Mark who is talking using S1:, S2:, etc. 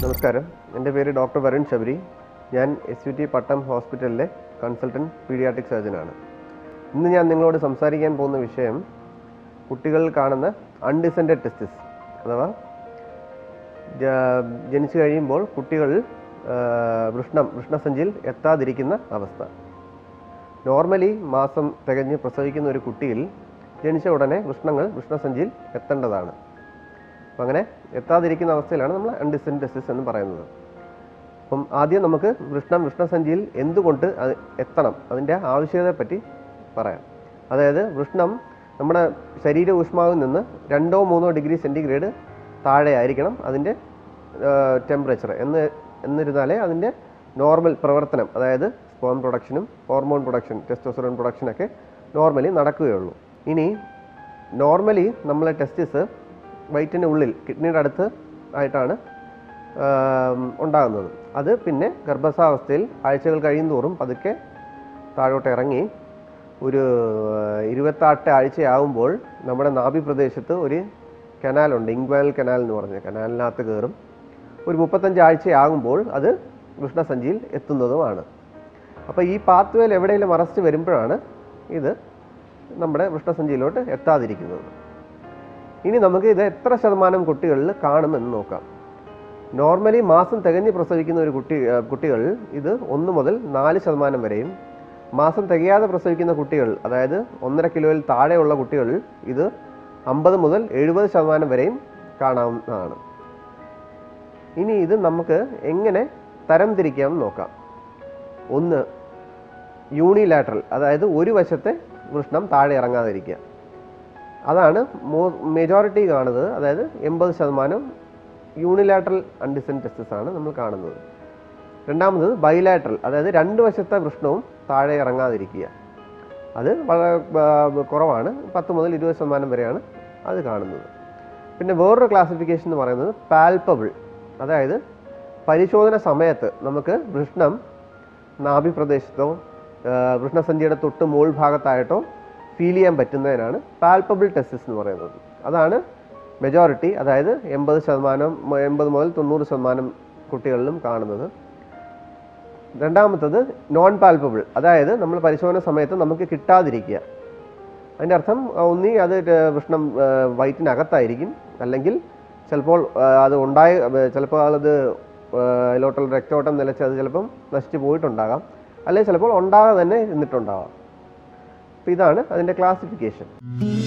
S1: നമസ്കാരം എൻ്റെ പേര് ഡോക്ടർ വരുൺ ശബരി ഞാൻ എസ് യു ടി പട്ടം ഹോസ്പിറ്റലിലെ കൺസൾട്ടൻറ്റ് പീഡിയാട്രിക് സർജനാണ് ഇന്ന് ഞാൻ നിങ്ങളോട് സംസാരിക്കാൻ പോകുന്ന വിഷയം കുട്ടികളിൽ കാണുന്ന അൺഡിസെൻഡഡ് ടെസ്റ്റിസ് അഥവാ ജ- ജനിച്ചു കഴിയുമ്പോൾ കുട്ടികൾ ആ, വൃഷ്ണം വൃഷ്ണസഞ്ചിയിൽ എത്താതിരിക്കുന്ന അവസ്ഥ നോർമലി മാസം തികഞ്ഞ് പ്രസവിക്കുന്ന ഒരു കുട്ടിയിൽ ജനിച്ച ഉടനെ വൃഷ്ണങ്ങൾ വൃഷ്ണസഞ്ചിയിൽ എത്തേണ്ടതാണ് അപ്പം അങ്ങനെ എത്താതിരിക്കുന്ന അവസ്ഥയിലാണ് നമ്മൾ അൺഡിസെൻഡ് ടെസ്റ്റിസ് എന്ന് പറയുന്നത് അപ്പം ആദ്യം നമുക്ക് വൃഷ്ണം വൃഷ്ണസഞ്ചിയിൽ എന്തുകൊണ്ട് അത് എത്തണം അതിൻ്റെ ആവശ്യകതയെ പറ്റി പറയാം അതായത് വൃഷ്ണം നമ്മുടെ ശരീര ഊഷ്മാവിൽ നിന്ന് രണ്ടോ മൂന്നോ ഡിഗ്രി സെൻറ്റിഗ്രേഡ് താഴെ ആയിരിക്കണം അതിൻ്റെ ടെമ്പറേച്ചർ എന്ന് എന്നിരുന്നാലേ അതിൻ്റെ നോർമൽ പ്രവർത്തനം അതായത് സ്പോം പ്രൊഡക്ഷനും ഹോർമോൺ പ്രൊഡക്ഷൻ ടെസ്റ്റോസ്റ്ററോൺ പ്രൊഡക്ഷനൊക്കെ നോർമലി നടക്കുകയുള്ളൂ ഇനി നോർമലി നമ്മളെ ടെസ്റ്റിസ് വയറ്റിൻ്റെ ഉള്ളിൽ കിഡ്നിയുടെ അടുത്ത് ആയിട്ടാണ് ആം, ഉണ്ടാകുന്നത് അത് പിന്നെ ഗർഭസ്ഥാവസ്ഥയിൽ ആഴ്ചകൾ കഴിയുന്തോറും പതുക്കെ താഴോട്ട് ഇറങ്ങി ഒരു ഇരുപത്താട്ട് ആഴ്ചയാകുമ്പോൾ നമ്മുടെ നാഭി പ്രദേശത്ത് ഒരു കനാലുണ്ട് ഇങ്ക്വാനൽ കനാൽ എന്ന് പറഞ്ഞ കനാലിനകത്ത് കയറും ഒരു മുപ്പത്തഞ്ച് ആഴ്ചയാകുമ്പോൾ അത് വൃഷ്ണസഞ്ചിയിൽ എത്തുന്നതുമാണ് അപ്പോൾ ഈ പാത്വേയിൽ എവിടെയെങ്കിലും അറസ്റ്റ് വരുമ്പോഴാണ് ഇത് നമ്മുടെ വൃഷ്ണസഞ്ചിയിലോട്ട് എത്താതിരിക്കുന്നത് ഇനി നമുക്ക് ഇത് എത്ര ശതമാനം കുട്ടികളിൽ കാണുമെന്ന് നോക്കാം നോർമലി മാസം തികഞ്ഞ് പ്രസവിക്കുന്ന ഒരു കുട്ടി ആ, കുട്ടികൾ ഇത് ഒന്ന് മുതൽ നാല് ശതമാനം വരെയും മാസം തികയാതെ പ്രസവിക്കുന്ന കുട്ടികൾ അതായത് ഒന്നര കിലോയിൽ താഴെയുള്ള കുട്ടികൾ ഇത് അമ്പത് മുതൽ എഴുപത് ശതമാനം വരെയും കാണാവുന്നതാണ് ഇനി ഇത് നമുക്ക് എങ്ങനെ തരംതിരിക്കാം എന്ന് നോക്കാം ഒന്ന് യൂണിലാറ്ററൽ അതായത് ഒരു വശത്തെ വൃഷ്ണം താഴെ ഇറങ്ങാതിരിക്കുക അതാണ് മോ മെജോറിറ്റി കാണുന്നത് അതായത് എൺപത് ശതമാനം യൂണിലാറ്ററൽ അൺഡിസെൻ ടെസ്റ്റസ് ആണ് നമ്മൾ കാണുന്നത് രണ്ടാമത് ബൈലാറ്ററൽ അതായത് രണ്ട് വശത്തെ വൃഷ്ണവും താഴെ ഇറങ്ങാതിരിക്കുക അത് വളരെ ആ, കുറവാണ് പത്ത് മുതൽ ഇരുപത് ശതമാനം വരെയാണ് അത് കാണുന്നത് പിന്നെ വേറൊരു ക്ലാസിഫിക്കേഷൻ എന്ന് പറയുന്നത് പാൽപ്പബിൾ അതായത് പരിശോധന സമയത്ത് നമുക്ക് വൃഷ്ണം നാഭി പ്രദേശത്തോ ആ, വൃഷ്ണസഞ്ചിയുടെ തൊട്ട് മുകൾ ഭാഗത്തായിട്ടോ ഫീൽ ചെയ്യാൻ പറ്റുന്നതിനാണ് പാൽപ്പബിൾ ടെസ്റ്റിസ് എന്ന് പറയുന്നത് അതാണ് മെജോറിറ്റി അതായത് എൺപത് ശതമാനം എൺപത് മുതൽ തൊണ്ണൂറ് ശതമാനം കുട്ടികളിലും കാണുന്നത് രണ്ടാമത്തത് നോൺ പാൽപ്പബിൾ അതായത് നമ്മൾ പരിശോധന സമയത്ത് നമുക്ക് കിട്ടാതിരിക്കുക അതിൻ്റെ അർത്ഥം ആ, ഒന്നി അത് ര- വൃഷ്ണം ആ, വയറ്റിനകത്തായിരിക്കും അല്ലെങ്കിൽ ചിലപ്പോൾ ആ, അത് ഉണ്ടായ ആ, ചിലപ്പോൾ അത് ആ, അതിലോട്ടുള്ള രക്തോട്ടം നിലച്ച് അത് ചിലപ്പം നശിച്ചു പോയിട്ടുണ്ടാകാം അല്ലെങ്കിൽ ചിലപ്പോൾ ഉണ്ടാകാതെ തന്നെ ഇരുന്നിട്ടുണ്ടാകാം അപ്പോൾ ഇതാണ് അതിൻ്റെ ക്ലാസിഫിക്കേഷൻ